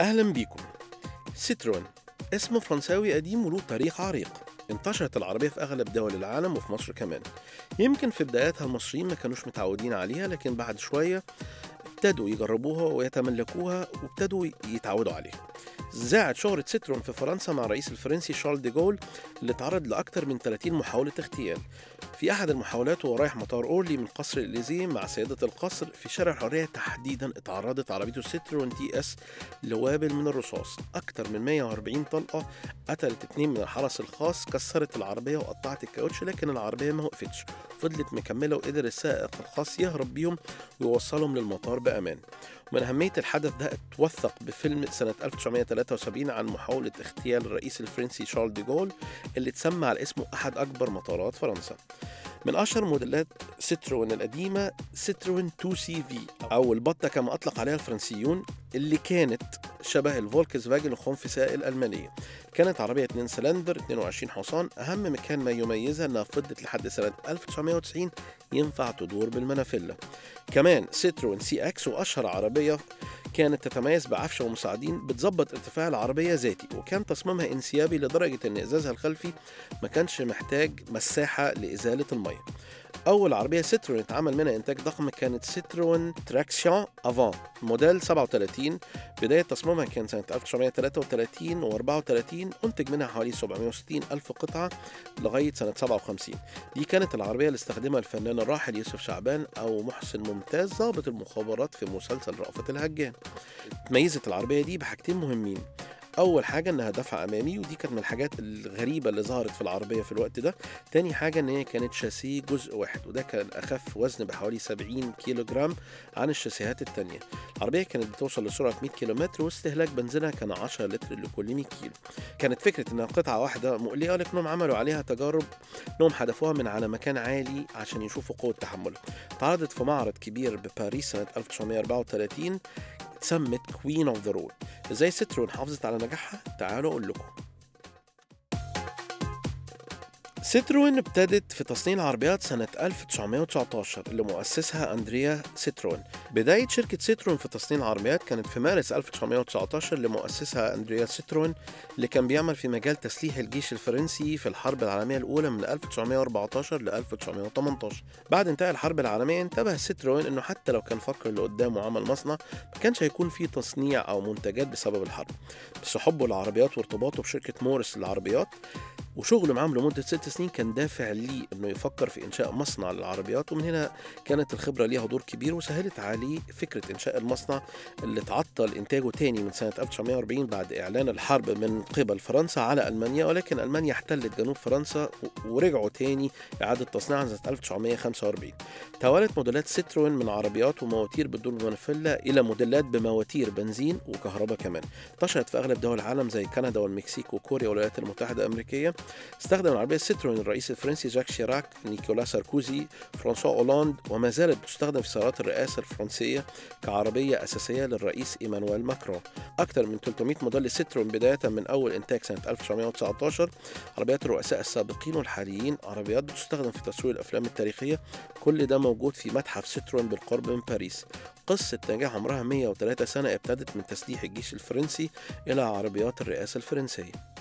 أهلا بيكم ستروين اسم فرنساوي قديم وله تاريخ عريق انتشرت العربية في أغلب دول العالم وفي مصر كمان يمكن في بداياتها المصريين ما كانوش متعودين عليها لكن بعد شوية ابتدوا يجربوها ويتملكوها وابتدوا يتعودوا عليها زاعت شهرة سترون في فرنسا مع الرئيس الفرنسي شارل دي جول اللي تعرض لأكثر من 30 محاولة اغتيال في أحد المحاولات وهو رايح مطار أورلي من قصر الإليزيه مع سيدة القصر في شارع الحرية تحديدا اتعرضت عربيته سترون تي اس لوابل من الرصاص أكثر من 140 طلقة قتلت اتنين من الحرس الخاص كسرت العربية وقطعت الكاوتش لكن العربية ما وقفتش فضلت مكملة وقدر السائق الخاص يهرب بيهم ويوصلهم للمطار بأمان ومن أهمية الحدث ده اتوثق بفيلم سنة 1973 عن محاولة اغتيال الرئيس الفرنسي شارل دي جول اللي اتسمى على اسمه أحد أكبر مطارات فرنسا من أشهر موديلات ستروين القديمة ستروين 2 سي في أو البطة كما أطلق عليها الفرنسيون اللي كانت شبه الفولكس فاجن الخنفساء الألمانية كانت عربية 2 سلندر 22 حصان أهم مكان ما يميزها أنها فضلت لحد سنة 1990 ينفع تدور بالمنافلة كمان ستروين سي اكس وأشهر عربية كانت تتميز بعفشة ومساعدين بتظبط ارتفاع العربية ذاتي وكان تصميمها انسيابي لدرجة ان ازازها الخلفي ما كانش محتاج مساحة لإزالة المية أول عربية ستروين اتعمل منها إنتاج ضخم كانت ستروين تراكسيون أفان موديل 37 بداية تصميمها كان سنة 1933 و 34 أنتج منها حوالي 760 ألف قطعة لغاية سنة 57 دي كانت العربية اللي استخدمها الفنان الراحل يوسف شعبان أو محسن ممتاز ضابط المخابرات في مسلسل رأفت الهجان تميزت العربية دي بحاجتين مهمين اول حاجه انها دفع امامي ودي كانت من الحاجات الغريبه اللي ظهرت في العربيه في الوقت ده تاني حاجه ان هي كانت شاسيه جزء واحد وده كان اخف وزن بحوالي 70 كيلو جرام عن الشاسيهات التانية العربيه كانت بتوصل لسرعه 100 كيلومتر واستهلاك بنزينها كان 10 لتر لكل 100 كيلو كانت فكره انها قطعه واحده مقلقه لكنهم عملوا عليها تجارب انهم حدفوها من على مكان عالي عشان يشوفوا قوه تحملها اتعرضت في معرض كبير بباريس سنه 1934 اتسمت كوين اوف ذا رود ازاي سترون حافظت على نجاحها تعالوا اقول لكم ستروين ابتدت في تصنيع العربيات سنة 1919 اللي مؤسسها أندريا ستروين بداية شركة ستروين في تصنيع العربيات كانت في مارس 1919 اللي مؤسسها أندريا ستروين اللي كان بيعمل في مجال تسليح الجيش الفرنسي في الحرب العالمية الأولى من 1914 ل 1918 بعد انتهاء الحرب العالمية انتبه ستروين انه حتى لو كان فكر اللي قدامه عمل مصنع ما كانش هيكون فيه تصنيع أو منتجات بسبب الحرب بس حبه للعربيات وارتباطه بشركة مورس للعربيات وشغله معاهم لمدة ست سنين كان دافع ليه انه يفكر في انشاء مصنع للعربيات ومن هنا كانت الخبرة ليها دور كبير وسهلت عليه فكرة انشاء المصنع اللي تعطل انتاجه تاني من سنة 1940 بعد اعلان الحرب من قبل فرنسا على المانيا ولكن المانيا احتلت جنوب فرنسا ورجعوا تاني اعادة تصنيعها سنة 1945 توالت موديلات ستروين من عربيات ومواتير بتدور بمنفلة الى موديلات بمواتير بنزين وكهرباء كمان انتشرت في اغلب دول العالم زي كندا والمكسيك وكوريا والولايات المتحدة الامريكية استخدم العربية ستروين الرئيس الفرنسي جاك شيراك نيكولا ساركوزي فرانسوا أولاند وما زالت تستخدم في سيارات الرئاسة الفرنسية كعربية أساسية للرئيس إيمانويل ماكرون أكثر من 300 موديل ستروين بداية من أول إنتاج سنة 1919 عربيات الرؤساء السابقين والحاليين عربيات بتستخدم في تصوير الأفلام التاريخية كل ده موجود في متحف ستروين بالقرب من باريس قصة نجاح عمرها 103 سنة ابتدت من تسليح الجيش الفرنسي إلى عربيات الرئاسة الفرنسية